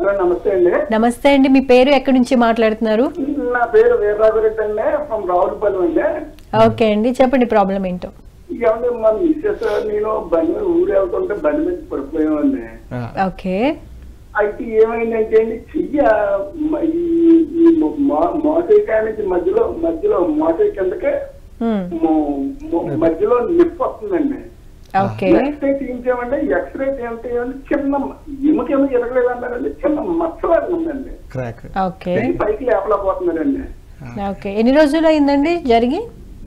Hello నమస్తే అండి నమస్తే అండి మీ పేరు ఎక్కడి నుంచి మాట్లాడుతున్నారు నా పేరు వీరరాఘరెడ్డి అండి ఫ్రమ్ రావులపల్లి అండి ఓకే అండి చెప్పండి ప్రాబ్లం ఏంటో ఏమంటే మా మిస్సెస్ నేను బండి మీద ఊరు వెళ్తుంటే బండి మీద పడిపోయామండి ఆ, ఓకే అయితే ఏమైందంటే అండి చెయ్య మ- ఈ ఈ మో- మోసేకాయ నుంచి మధ్యలో మధ్యలో మోసే కిందకే మ్మ్. మో- మో- మధ్యలో నొప్పి వస్తుందండి ఓకే నెక్స్ట్ అయితే తీయించామంటే ఎక్స్రే తీయంటే చిన్న ఎముకేమో ఎరగలేదు అన్నారండి చిన్న మచ్చలాగా ఉందండి క్రాక్ ఓకే చెయ్యి పైకి లేపలేకపోతున్నారండి ఓకే ఎన్ని రోజులు అయిందండి జరిగి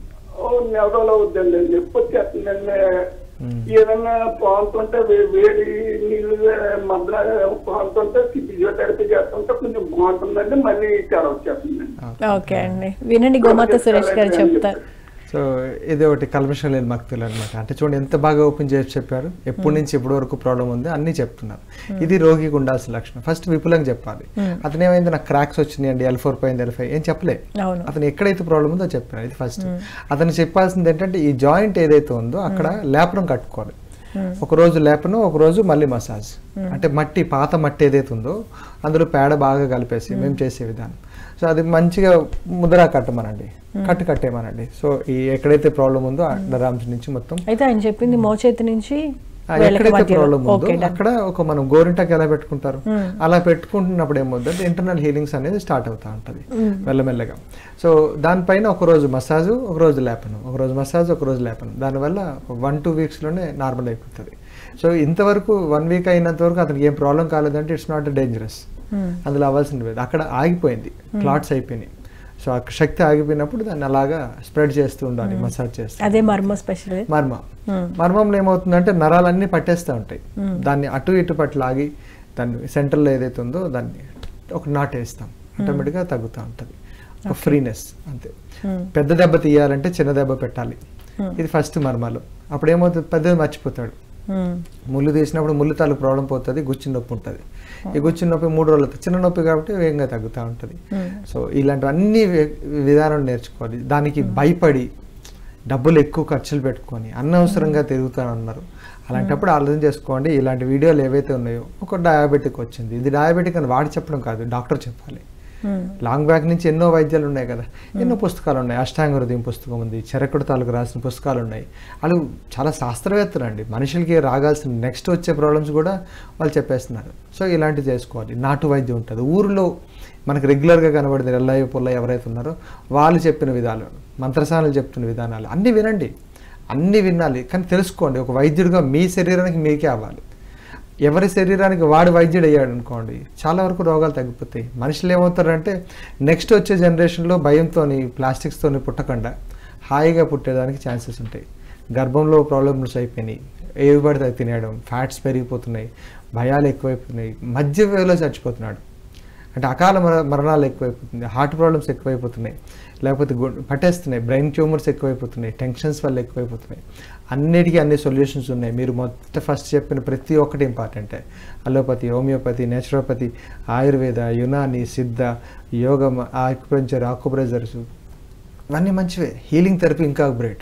ఓ నెల రోజులు అవుద్దండి నొప్పి వచ్చేస్తుందండి మ్మ్. ఏదన్నా పాలుతుంటే వే- వేడి నీళ్ళు మధ్య పాలుతుంటే ఫిజియోథెరపీ చేస్తుంటే కొంచెం బాగుంటుందండి మళ్ళీ తెర వచ్చేస్తుందండి ఓకే అండి వినండి గోమాత సురేష్ గారు చెప్తారు సో ఇది ఒకటి కల్మషం లేని భక్తులు అనమాట అంటే చూడండి ఎంత బాగా ఓపెన్ చేసి చెప్పారు ఎప్పటి నుంచి ఎప్పటి వరకు ప్రాబ్లం ఉంది అన్ని చెప్తున్నారు ఇది రోగికి ఉండాల్సిన లక్షణం ఫస్ట్ విపులంగా చెప్పాలి అతను ఏమైంది నాకు క్రాక్స్ వచ్చినాయండి ఎల్ ఫోర్ పోయింది ఎల్ ఫైవ్ ఏం చెప్పలే అవును అతను ఎక్కడైతే ప్రాబ్లం ఉందో చెప్పాను ఇది ఫస్ట్ అతను చెప్పాల్సింది ఏంటంటే ఈ జాయింట్ ఏదైతే ఉందో అక్కడ లేపనం కట్టుకోవాలి ఒక రోజు లేపనం ఒక రోజు మళ్ళీ మసాజ్ అంటే మట్టి పాత మట్టి ఏదైతే ఉందో అందులో పేడ బాగా కలిపేసి మేము చేసే విధానం సో అది మంచిగా ముద్ర కట్టమనండి కట్టు కట్టేమనండి సో ఈ ఎక్కడైతే ప్రాబ్లం ఉందో ఆ నరాంశ నుంచి మొత్తం అయితే ఆయన చెప్పింది మోచేతి నుంచి ఆ వేళ్ళకి ఎక్కడైతే మధ్యలో. ప్రాబ్లం ఉందో ఓకే డన్. అక్కడ ఒక మనం గోరింటాకి ఎలా పెట్టుకుంటారు అలా పెట్టుకుంటున్నప్పుడు ఏమవుతుంది ఇంటర్నల్ హీలింగ్స్ అనేది స్టార్ట్ అవుతా ఉంటుంది మెల్లమెల్లగా సో దానిపైన ఒక రోజు మసాజ్ ఒక రోజు లేపనం ఒక రోజు మసాజ్ ఒక రోజు లేపనం దానివల్ల వన్ టూ వీక్స్లోనే నార్మల్ అయిపోతుంది సో ఇంతవరకు వన్ వీక్ అయినంత వరకు అతనికి ఏం ప్రాబ్లం కాలేదంటే ఇట్స్ నాట్ డేంజరస్ అందులో అవ్వాల్సింది లేదు అక్కడ ఆగిపోయింది క్లాట్స్ అయిపోయినాయి సో ఆ శక్తి ఆగిపోయినప్పుడు దాన్ని అలాగా స్ప్రెడ్ చేస్తూ ఉండాలి మసాజ్ చేస్తూ అదే మర్మ స్పెషల్ మర్మ మర్మంలో ఏమవుతుందంటే నరాలన్నీ పట్టేస్తూ ఉంటాయి దాన్ని అటు ఇటు పట్టు లాగి దాన్ని సెంటర్లో ఏదైతే ఉందో దాన్ని ఒక నాట్ వేస్తాం ఆటోమేటిక్గా తగ్గుతూ ఉంటుంది ఒక ఫ్రీనెస్ అంతే పెద్ద దెబ్బ తీయాలంటే చిన్న దెబ్బ పెట్టాలి ఇది ఫస్ట్ మర్మాలు అప్పుడు ఏమవుతుంది పెద్దది మర్చిపోతాడు ముళ్ళు తీసినప్పుడు ముళ్ళు తాలూకు ప్రాబ్లం పోతుంది గుచ్చి నొప్పి ఉంటుంది ఈ గుచ్చి నొప్పి మూడు రోజులు అవుతుంది. చిన్న నొప్పి కాబట్టి వేగంగా తగ్గుతూ ఉంటుంది సో ఇలాంటివన్నీ వి- విధానం నేర్చుకోవాలి దానికి భయపడి డబ్బులు ఎక్కువ ఖర్చులు పెట్టుకొని అనవసరంగా తిరుగుతానన్నారు అలాంటప్పుడు ఆలోచన చేసుకోండి ఇలాంటి వీడియోలు ఏవైతే ఉన్నాయో ఒక డయాబెటిక్ వచ్చింది ఇది డయాబెటిక్ అని వాడి చెప్పడం కాదు డాక్టర్ చెప్పాలి లాంగ్ బ్యాక్ నుంచి ఎన్నో వైద్యాలు ఉన్నాయి కదా ఎన్నో పుస్తకాలు ఉన్నాయి అష్టాంగ హృదయం పుస్తకం ఉంది చెరకుడు తాలూకు రాసిన పుస్తకాలు ఉన్నాయి వాళ్ళు చాలా శాస్త్రవేత్తలు అండి మనుషులకి రాగాల్సిన నెక్స్ట్ వచ్చే ప్రాబ్లమ్స్ కూడా వాళ్ళు చెప్పేస్తున్నారు సో ఇలాంటివి చేసుకోవాలి నాటు వైద్యం ఉంటుంది ఊరిలో మనకు రెగ్యులర్గా కనబడింది ఎల్లయ్య పుల్లయ్య ఎవరైతే ఉన్నారో వాళ్ళు చెప్పిన విధాలు మంత్రసానులు చెప్తున్న విధానాలు అన్నీ వినండి అన్నీ వినాలి కానీ తెలుసుకోండి ఒక వైద్యుడిగా మీ శరీరానికి మీకే అవ్వాలి ఎవరి శరీరానికి వాడు వైద్యుడు అయ్యాడు అనుకోండి చాలా వరకు రోగాలు తగ్గిపోతాయి మనుషులు ఏమవుతారంటే నెక్స్ట్ వచ్చే జనరేషన్లో భయంతోని ప్లాస్టిక్స్తోని పుట్టకుండా హాయిగా పుట్టేదానికి ఛాన్సెస్ ఉంటాయి గర్భంలో ప్రాబ్లమ్స్ అయిపోయినాయి ఏవి పడితే అది తినేయడం ఫ్యాట్స్ పెరిగిపోతున్నాయి భయాలు ఎక్కువైపోతున్నాయి మధ్య వేలో చచ్చిపోతున్నాడు అంటే అకాల మర మరణాలు ఎక్కువైపోతుంది హార్ట్ ప్రాబ్లమ్స్ ఎక్కువైపోతున్నాయి లేకపోతే గు- పట్టేస్తున్నాయి బ్రెయిన్ ట్యూమర్స్ ఎక్కువైపోతున్నాయి టెన్షన్స్ వల్ల ఎక్కువైపోతున్నాయి అన్నిటికీ అన్ని సొల్యూషన్స్ ఉన్నాయి మీరు మొత్తం ఫస్ట్ చెప్పిన ప్రతి ఒక్కటి ఇంపార్టెంటే allopathy homoeopathy naturopathy Ayurveda Unani Siddha యోగం ఆక్యుప్రెంచర్ ఆకుప్రెజర్స్ ఇవన్నీ మంచివే హీలింగ్ థెరపీ ఇంకా గ్రేట్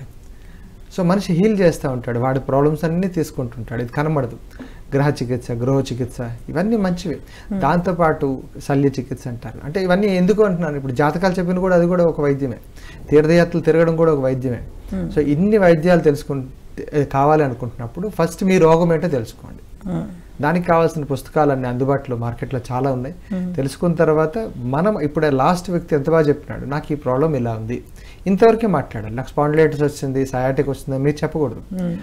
సో మనిషి హీల్ చేస్తూ ఉంటాడు వాడి ప్రాబ్లమ్స్ అన్నీ తీసుకుంటుంటాడు ఇది కనబడదు గ్రహ చికిత్స గృహ చికిత్స ఇవన్నీ మంచివి దాంతోపాటు శల్య చికిత్స అంటారు అంటే ఇవన్నీ ఎందుకు అంటున్నాను ఇప్పుడు జాతకాలు చెప్పిన కూడా అది కూడా ఒక వైద్యమే తీర్థయాత్రలు తిరగడం కూడా ఒక వైద్యమే సో ఇన్ని వైద్యాలు తెలుసుకుంటే కావాలి అనుకుంటున్నప్పుడు ఫస్ట్ మీ రోగం ఏంటో తెలుసుకోండి దానికి కావాల్సిన పుస్తకాలన్నీ అందుబాటులో మార్కెట్లో చాలా ఉన్నాయి తెలుసుకున్న తర్వాత మనం ఇప్పుడు లాస్ట్ వ్యక్తి ఎంత బాగా చెప్పినాడు నాకు ఈ ప్రాబ్లం ఇలా ఉంది ఇంతవరకే మాట్లాడాలి నాకు స్పాండిలైటిస్ వచ్చింది సయాటిక్ వస్తుంది మీరు చెప్పకూడదు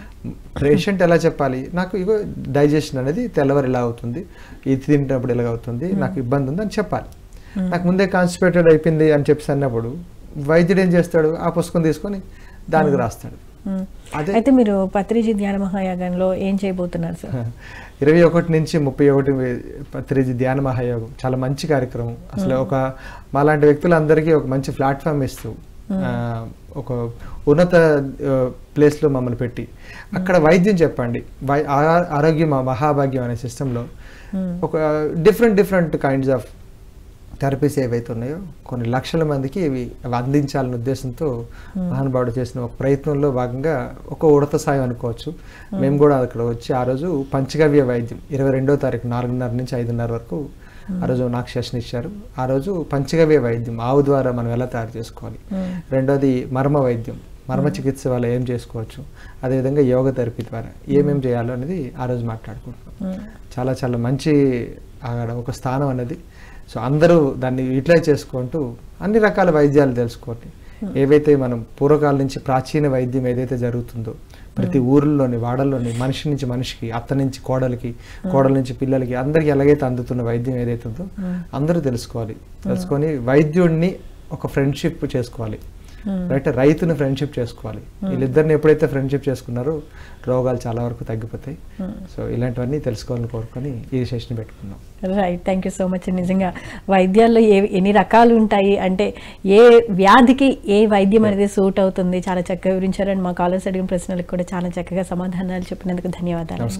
పేషెంట్ ఎలా చెప్పాలి నాకు ఇగో డైజెషన్ అనేది తెల్లవారు ఇలా అవుతుంది ఇది తింటున్నప్పుడు ఇలా అవుతుంది నాకు ఇబ్బంది ఉంది అని చెప్పాలి నాకు ముందే కాన్స్టిపేటెడ్ అయిపోయింది అని చెప్పి అన్నప్పుడు వైద్యుడు ఏం చేస్తాడు ఆ పుస్తకం తీసుకొని దానికి రాస్తాడు మ్మ్. అదే అయితే మీరు పత్రిజీ ధ్యాన మహాయాగంలో ఏం చేయబోతున్నారు సార్ ఇరవై ఒకటి నుంచి ముప్పై ఒకటి పత్రిజీ ధ్యాన మహాయోగం చాలా మంచి కార్యక్రమం అసలు ఒక మాలాంటి వ్యక్తులందరికీ ఒక మంచి ప్లాట్ఫామ్ ఇస్తూ ఆ, ఒక ఉన్నత ప్లేస్లో మమ్మల్ని పెట్టి అక్కడ వైద్యం చెప్పండి వై ఆ- ఆరోగ్యం ఆ మహాభాగ్యం అనే సిస్టంలో ఒక different different kinds of therapies ఏవైతే ఉన్నాయో కొన్ని లక్షల మందికి ఇవి అవి అందించాలనే ఉద్దేశంతో మహానుభావుడు చేసిన ఒక ప్రయత్నంలో భాగంగా ఒక ఉడత సాయం అనుకోవచ్చు మేము కూడా అక్కడ వచ్చి ఆ రోజు పంచగవ్య వైద్యం ఇరవై రెండో తారీఖు నాలుగున్నర నుంచి ఐదున్నర వరకు ఆ రోజు నాకు సెషన్ ఇచ్చారు ఆ రోజు పంచగవ్య వైద్యం ఆవు ద్వారా మనం ఎలా తయారు చేసుకోవాలి రెండోది మర్మ వైద్యం మర్మ చికిత్స వల్ల ఏం చేసుకోవచ్చు అదేవిధంగా యోగ థెరపీ ద్వారా ఏమేం చేయాలో అనేది ఆ రోజు మాట్లాడుకుంటున్నాం చాలా చాలా మంచి అక్కడ ఒక స్థానం అనేది సో అందరూ దాన్ని యూటిలైజ్ చేసుకుంటూ అన్ని రకాల వైద్యాలు తెలుసుకోండి ఏవైతే మనం పూర్వకాలం నుంచి ప్రాచీన వైద్యం ఏదైతే జరుగుతుందో ప్రతి ఊర్లోని వాడల్లోని మనిషి నుంచి మనిషికి అత్త నుంచి కోడలికి కోడల నుంచి పిల్లలకి అందరికీ ఎలాగైతే అందుతున్న వైద్యం ఏదైతే ఉందో అందరూ తెలుసుకోవాలి తెలుసుకొని వైద్యుడిని ఒక ఫ్రెండ్షిప్ చేసుకోవాలి రైట్ రైతుని ఫ్రెండ్షిప్ చేసుకోవాలి వీళ్ళిద్దరిని ఎప్పుడైతే ఫ్రెండ్షిప్ చేసుకున్నారో రోగాలు చాలా వరకు తగ్గిపోతాయి సో ఇలాంటివన్నీ తెలుసుకోవాలని కోరుకొని ఈ సెషన్ పెట్టుకున్నాం right thank you so much నిజంగా వైద్యాల్లో ఏ ఎన్ని రకాలు ఉంటాయి అంటే ఏ వ్యాధికి ఏ వైద్యం అనేది సూట్ అవుతుంది చాలా చక్కగా వివరించారు అండ్ మా కాలర్స్ అడిగిన ప్రశ్నలకు కూడా చాలా చక్కగా సమాధానాలు చెప్పినందుకు ధన్యవాదాలు